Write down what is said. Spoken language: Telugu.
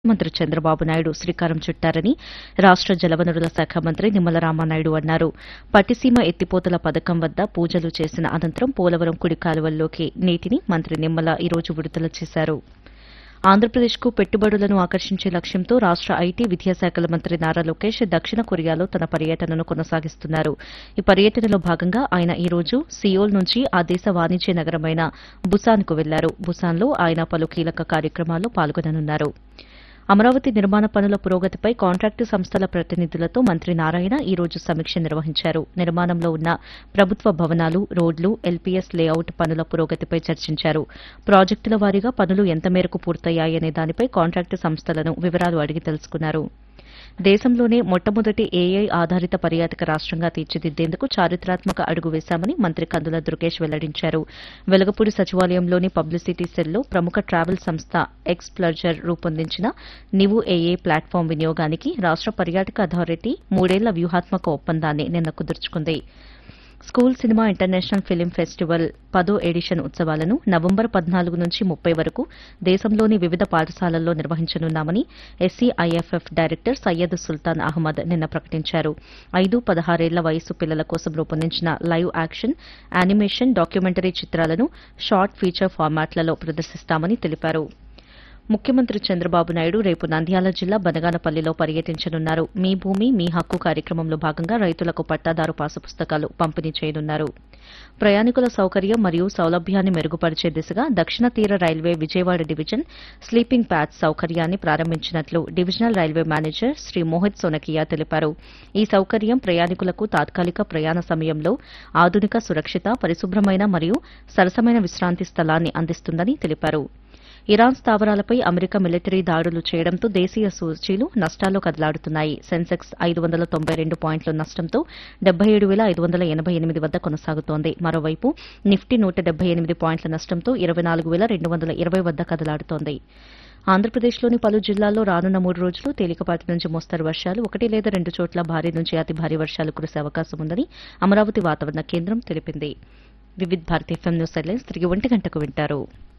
ముఖ్యమంత్రి చంద్రబాబు నాయుడు శ్రీకారం చుట్టారని రాష్ట జలవనరుల శాఖ మంత్రి నిమ్మల రామానాయుడు అన్నారు పట్టిసీమ ఎత్తిపోతల పథకం వద్ద పూజలు చేసిన అనంతరం పోలవరం కుడి కాలువల్లోకి నీటిని మంత్రి నిమ్మల ఈ రోజు విడుదల చేశారు ఆంధ్రప్రదేశ్కు పెట్టుబడులను ఆకర్షించే లక్ష్యంతో రాష్ట ఐటీ విద్యాశాఖల మంత్రి నారా లోకేష్ దక్షిణ కొరియాలో తన పర్యటనను కొనసాగిస్తున్నారు ఈ పర్యటనలో భాగంగా ఆయన ఈ రోజు సియోల్ నుంచి ఆ దేశ వాణిజ్య నగరమైన బుసాన్కు వెళ్లారు బుసాన్లో ఆయన పలు కీలక కార్యక్రమాల్లో పాల్గొననున్నారు అమరావతి నిర్మాణ పనుల పురోగతిపై కాంట్రాక్టు సంస్థల ప్రతినిధులతో మంత్రి నారాయణ ఈ రోజు సమీక్ష నిర్వహించారు నిర్మాణంలో ఉన్న ప్రభుత్వ భవనాలు రోడ్లు ఎల్పీఎస్ లేఅవుట్ పనుల పురోగతిపై చర్చించారు ప్రాజెక్టుల వారీగా పనులు ఎంత మేరకు పూర్తయ్యాయనే దానిపై కాంట్రాక్టు సంస్థలను వివరాలు అడిగి తెలుసుకున్నారు దేశంలోనే మొట్టమొదటి ఏఐ ఆధారిత పర్యాటక రాష్టంగా తీర్చిదిద్దేందుకు చారిత్రాత్మక అడుగు వేశామని మంత్రి కందుల దుర్గేష్ వెల్లడించారు వెలగపూడి సచివాలయంలోని పబ్లిసిటీ సెల్లో ప్రముఖ ట్రావెల్ సంస్థ ఎక్స్ ప్లర్జర్ రూపొందించిన నివు ఏఏ ప్లాట్ఫామ్ వినియోగానికి రాష్ట పర్యాటక అథారిటీ మూడేళ్ల వ్యూహాత్మక ఒప్పందాన్ని నిన్న కుదుర్చుకుంది school cinema international film festival పదో ఎడిషన్ ఉత్సవాలను నవంబర్ పద్నాలుగు నుంచి ముప్పై వరకు దేశంలోని వివిధ పాఠశాలల్లో నిర్వహించనున్నామని ఎస్సీఐఎఫ్ఎఫ్ డైరెక్టర్ సయ్యద్ సుల్తాన్ అహ్మద్ నిన్న ప్రకటించారు ఐదు పదహారేళ్ల వయసు పిల్లల కోసం రూపొందించిన లైవ్ యాక్షన్ యానిమేషన్ డాక్యుమెంటరీ చిత్రాలను షార్ట్ ఫీచర్ ఫార్మాట్లలో ప్రదర్శిస్తామని తెలిపారు ముఖ్యమంత్రి చంద్రబాబు నాయుడు రేపు నంద్యాల జిల్లా బనగానపల్లిలో పర్యటించనున్నారు మీ భూమి మీ హక్కు కార్యక్రమంలో భాగంగా రైతులకు పట్టాదారు పాసు పుస్తకాలు పంపిణీ చేయనున్నారు ప్రయాణికుల సౌకర్యం మరియు సౌలభ్యాన్ని మెరుగుపరిచే దిశగా దక్షిణ తీర railway Vijayawada division sleeping patch సౌకర్యాన్ని ప్రారంభించినట్లు divisional railway manager Shri Mohit Sonakia తెలిపారు ఈ సౌకర్యం ప్రయాణికులకు తాత్కాలిక ప్రయాణ సమయంలో ఆధునిక సురక్షిత పరిశుభ్రమైన మరియు సరసమైన విశ్రాంతి స్థలాన్ని అందిస్తుందని తెలిపారు ఇరాన్ స్థావరాలపై అమెరికా మిలిటరీ దాడులు చేయడంతో దేశీయ సూచీలు నష్టాల్లో కదలాడుతున్నాయి సెన్సెక్స్ ఐదు వందల తొంభై రెండు పాయింట్ల నష్టంతో డెబ్బై ఏడు వేల ఐదు వందల ఎనభై ఎనిమిది వద్ద కొనసాగుతోంది మరోవైపు నిఫ్టీ నూట డెబ్బై ఎనిమిది పాయింట్ల నష్టంతో ఇరవై నాలుగు వేల రెండు వందల ఇరవై వద్ద కదలాడుతోంది ఆంధ్రప్రదేశ్లోని పలు జిల్లాల్లో రానున్న మూడు రోజులు తేలికపాటి నుంచి మోస్తరు వర్షాలు ఒకటి లేదా రెండు చోట్ల భారీ నుంచి అతి భారీ వర్షాలు కురిసే అవకాశం ఉందని అమరావతి వాతావరణ కేంద్రం తెలిపింది Vividh Bharati FM news headlines తిరిగి ఒంటి గంటకు వింటారు